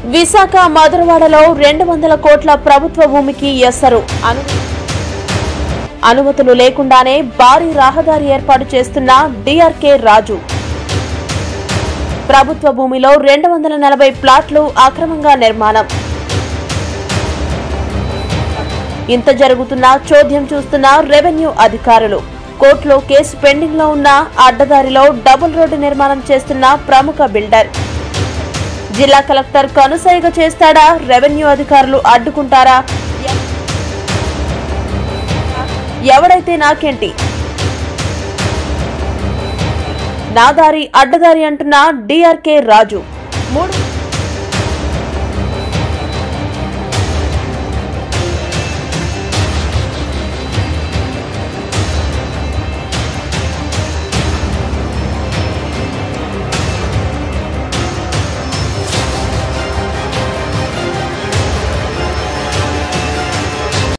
విశాఖ మధురవాడలో రెండు వందల కోట్ల ప్రభుత్వ భూమికి ఎసరు అను అనుమతులు లేకుండానే భారీ రహదారి ఏర్పాటు చేస్తున్న డిఆర్కే రాజు ప్రభుత్వ భూమిలో రెండు వందల నలభై ప్లాట్లు అక్రమంగా నిర్మాణం ఇంత జరుగుతున్నా చోద్యం చూస్తున్న రెవెన్యూ అధికారులు కోర్టులో కేసు పెండింగ్ లో ఉన్న అడ్డదారిలో డబుల్ రోడ్డు నిర్మాణం చేస్తున్న ప్రముఖ బిల్డర్ జిల్లా కలెక్టర్ కనుసైగ చేస్తాడా రెవెన్యూ అధికారులు అడ్డుకుంటారా ఎవడైతే నాకేంటి నా దారి అడ్డదారి అంటున్న డిఆర్కే రాజు